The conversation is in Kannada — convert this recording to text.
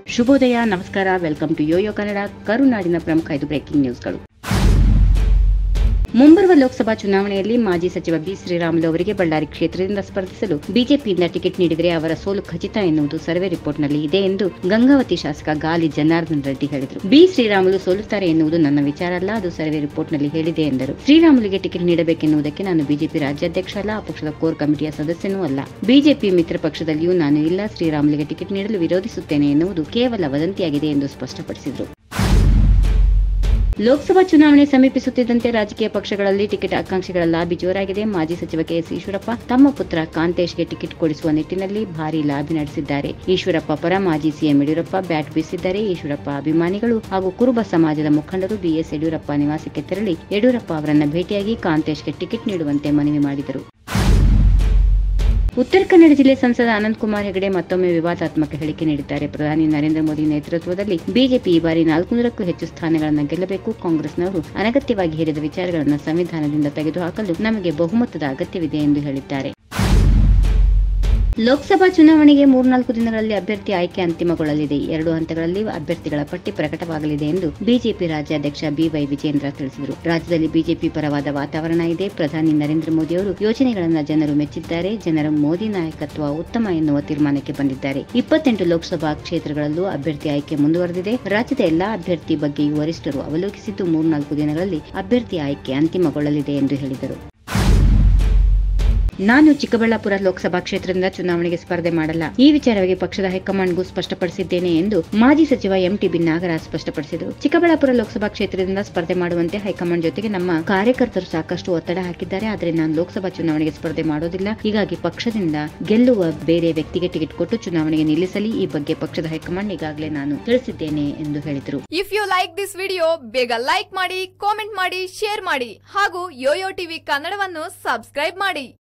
ಶುಭೋದಯ ನಮಸ್ಕಾರ ವೆಲ್ಕಮ್ ಟು ಯೋಯೋ ಕನ್ನಡ ಕರುನಾಡಿನ ಪ್ರಮುಖ ಐದು ಬ್ರೇಕಿಂಗ್ ನ್ಯೂಸ್ಗಳು ಮುಂಬರುವ ಲೋಕಸಭಾ ಚುನಾವಣೆಯಲ್ಲಿ ಮಾಜಿ ಸಚಿವ ಬಿ ಶ್ರೀರಾಮುಲು ಅವರಿಗೆ ಬಳ್ಳಾರಿ ಕ್ಷೇತ್ರದಿಂದ ಸ್ಪರ್ಧಿಸಲು ಬಿಜೆಪಿಯಿಂದ ಟಿಕೆಟ್ ನೀಡಿದರೆ ಅವರ ಸೋಲು ಖಚಿತ ಎನ್ನುವುದು ಸರ್ವೆ ರಿಪೋರ್ಟ್ನಲ್ಲಿ ಇದೆ ಎಂದು ಗಂಗಾವತಿ ಶಾಸಕ ಗಾಲಿ ಜನಾರ್ದನ್ ರೆಡ್ಡಿ ಹೇಳಿದರು ಬಿ ಶ್ರೀರಾಮುಲು ಸೋಲುತ್ತಾರೆ ಎನ್ನುವುದು ನನ್ನ ವಿಚಾರ ಅಲ್ಲ ಅದು ಸರ್ವೆ ರಿಪೋರ್ಟ್ನಲ್ಲಿ ಹೇಳಿದೆ ಎಂದರು ಶ್ರೀರಾಮುಲುಗೆ ಟಿಕೆಟ್ ನೀಡಬೇಕೆನ್ನುವುದಕ್ಕೆ ನಾನು ಬಿಜೆಪಿ ರಾಜ್ಯಾಧ್ಯಕ್ಷ ಅಲ್ಲ ಆ ಪಕ್ಷದ ಕೋರ್ ಕಮಿಟಿಯ ಸದಸ್ಯನೂ ಅಲ್ಲ ಬಿಜೆಪಿ ಮಿತ್ರ ಪಕ್ಷದಲ್ಲಿಯೂ ನಾನು ಇಲ್ಲ ಶ್ರೀರಾಮುಲುಗೆ ಟಿಕೆಟ್ ನೀಡಲು ವಿರೋಧಿಸುತ್ತೇನೆ ಎನ್ನುವುದು ಕೇವಲ ವದಂತಿಯಾಗಿದೆ ಎಂದು ಸ್ಪಷ್ಟಪಡಿಸಿದರು ಲೋಕಸಭಾ ಚುನಾವಣೆ ಸಮೀಪಿಸುತ್ತಿದ್ದಂತೆ ರಾಜಕೀಯ ಪಕ್ಷಗಳಲ್ಲಿ ಟಿಕೆಟ್ ಆಕಾಂಕ್ಷಿಗಳ ಲಾಬಿ ಜೋರಾಗಿದೆ ಮಾಜಿ ಸಚಿವ ಕೆಎಸ್ ಈಶ್ವರಪ್ಪ ತಮ್ಮ ಪುತ್ರ ಕಾಂತೇಶ್ಗೆ ಟಿಕೆಟ್ ಕೊಡಿಸುವ ನಿಟ್ಟಿನಲ್ಲಿ ಭಾರಿ ಲಾಬಿ ನಡೆಸಿದ್ದಾರೆ ಈಶ್ವರಪ್ಪ ಪರ ಮಾಜಿ ಸಿಎಂ ಯಡಿಯೂರಪ್ಪ ಬ್ಯಾಟ್ ಬೀಸಿದ್ದಾರೆ ಈಶ್ವರಪ್ಪ ಅಭಿಮಾನಿಗಳು ಹಾಗೂ ಕುರುಬ ಸಮಾಜದ ಮುಖಂಡರು ಬಿಎಸ್ ಯಡಿಯೂರಪ್ಪ ನಿವಾಸಕ್ಕೆ ತೆರಳಿ ಯಡಿಯೂರಪ್ಪ ಅವರನ್ನ ಭೇಟಿಯಾಗಿ ಕಾಂತೇಶ್ಗೆ ಟಿಕೆಟ್ ನೀಡುವಂತೆ ಮನವಿ ಮಾಡಿದರು ಉತ್ತರ ಕನ್ನಡ ಜಿಲ್ಲೆ ಸಂಸದ ಅನಂತಕುಮಾರ್ ಹೆಗಡೆ ಮತ್ತೊಮ್ಮೆ ವಿವಾದಾತ್ಮಕ ಹೇಳಿಕೆ ನೀಡಿದ್ದಾರೆ ಪ್ರಧಾನಿ ನರೇಂದ್ರ ಮೋದಿ ನೇತೃತ್ವದಲ್ಲಿ ಬಿಜೆಪಿ ಈ ಬಾರಿ ನಾಲ್ಕುನೂರಕ್ಕೂ ಹೆಚ್ಚು ಸ್ಥಾನಗಳನ್ನು ಗೆಲ್ಲಬೇಕು ಕಾಂಗ್ರೆಸ್ನವರು ಅನಗತ್ಯವಾಗಿ ಹೇರಿದ ವಿಚಾರಗಳನ್ನು ಸಂವಿಧಾನದಿಂದ ತೆಗೆದುಹಾಕಲು ನಮಗೆ ಬಹುಮತದ ಅಗತ್ಯವಿದೆ ಎಂದು ಹೇಳಿದ್ದಾರೆ ಲೋಕಸಭಾ ಚುನಾವಣೆಗೆ ಮೂರ್ನಾಲ್ಕು ದಿನಗಳಲ್ಲಿ ಅಭ್ಯರ್ಥಿ ಆಯ್ಕೆ ಅಂತಿಮಗೊಳ್ಳಲಿದೆ ಎರಡು ಹಂತಗಳಲ್ಲಿ ಅಭ್ಯರ್ಥಿಗಳ ಪಟ್ಟಿ ಪ್ರಕಟವಾಗಲಿದೆ ಎಂದು ಬಿಜೆಪಿ ರಾಜ್ಯಾಧ್ಯಕ್ಷ ಬಿವೈ ವಿಜೇಂದ್ರ ತಿಳಿಸಿದರು ರಾಜ್ಯದಲ್ಲಿ ಬಿಜೆಪಿ ಪರವಾದ ವಾತಾವರಣ ಇದೆ ಪ್ರಧಾನಿ ನರೇಂದ್ರ ಮೋದಿ ಅವರು ಯೋಜನೆಗಳನ್ನು ಜನರು ಮೆಚ್ಚಿದ್ದಾರೆ ಜನರ ಮೋದಿ ನಾಯಕತ್ವ ಉತ್ತಮ ಎನ್ನುವ ತೀರ್ಮಾನಕ್ಕೆ ಬಂದಿದ್ದಾರೆ ಇಪ್ಪತ್ತೆಂಟು ಲೋಕಸಭಾ ಕ್ಷೇತ್ರಗಳಲ್ಲೂ ಅಭ್ಯರ್ಥಿ ಆಯ್ಕೆ ಮುಂದುವರೆದಿದೆ ರಾಜ್ಯದ ಎಲ್ಲಾ ಅಭ್ಯರ್ಥಿ ಬಗ್ಗೆಯೂ ವರಿಷ್ಠರು ಅವಲೋಕಿಸಿದ್ದು ಮೂರ್ನಾಲ್ಕು ದಿನಗಳಲ್ಲಿ ಅಭ್ಯರ್ಥಿ ಆಯ್ಕೆ ಅಂತಿಮಗೊಳ್ಳಲಿದೆ ಎಂದು ಹೇಳಿದರು ನಾನು ಚಿಕ್ಕಬಳ್ಳಾಪುರ ಲೋಕಸಭಾ ಕ್ಷೇತ್ರದಿಂದ ಚುನಾವಣೆಗೆ ಸ್ಪರ್ಧೆ ಮಾಡಲ್ಲ ಈ ವಿಚಾರವಾಗಿ ಪಕ್ಷದ ಹೈಕಮಾಂಡ್ಗೂ ಸ್ಪಷ್ಟಪಡಿಸಿದ್ದೇನೆ ಎಂದು ಮಾಜಿ ಸಚಿವ ಎಂಟಿಬಿ ನಾಗರಾಜ್ ಸ್ಪಷ್ಟಪಡಿಸಿದರು ಚಿಕ್ಕಬಳ್ಳಾಪುರ ಲೋಕಸಭಾ ಕ್ಷೇತ್ರದಿಂದ ಸ್ಪರ್ಧೆ ಮಾಡುವಂತೆ ಹೈಕಮಾಂಡ್ ಜೊತೆಗೆ ನಮ್ಮ ಕಾರ್ಯಕರ್ತರು ಸಾಕಷ್ಟು ಒತ್ತಡ ಹಾಕಿದ್ದಾರೆ ಆದರೆ ನಾನು ಲೋಕಸಭಾ ಚುನಾವಣೆಗೆ ಸ್ಪರ್ಧೆ ಮಾಡೋದಿಲ್ಲ ಹೀಗಾಗಿ ಪಕ್ಷದಿಂದ ಗೆಲ್ಲುವ ಬೇರೆ ವ್ಯಕ್ತಿಗೆ ಟಿಕೆಟ್ ಕೊಟ್ಟು ಚುನಾವಣೆಗೆ ನಿಲ್ಲಿಸಲಿ ಈ ಬಗ್ಗೆ ಪಕ್ಷದ ಹೈಕಮಾಂಡ್ ಈಗಾಗಲೇ ನಾನು ತಿಳಿಸಿದ್ದೇನೆ ಎಂದು ಹೇಳಿದರು if you like this video ಬೇಗ ಲೈಕ್ ಮಾಡಿ ಕಾಮೆಂಟ್ ಮಾಡಿ ಶೇರ್ ಮಾಡಿ ಹಾಗೂ ಯೋಯೋ ಟಿವಿ ಕನ್ನಡವನ್ನು ಸಬ್ಸ್ಕ್ರೈಬ್ ಮಾಡಿ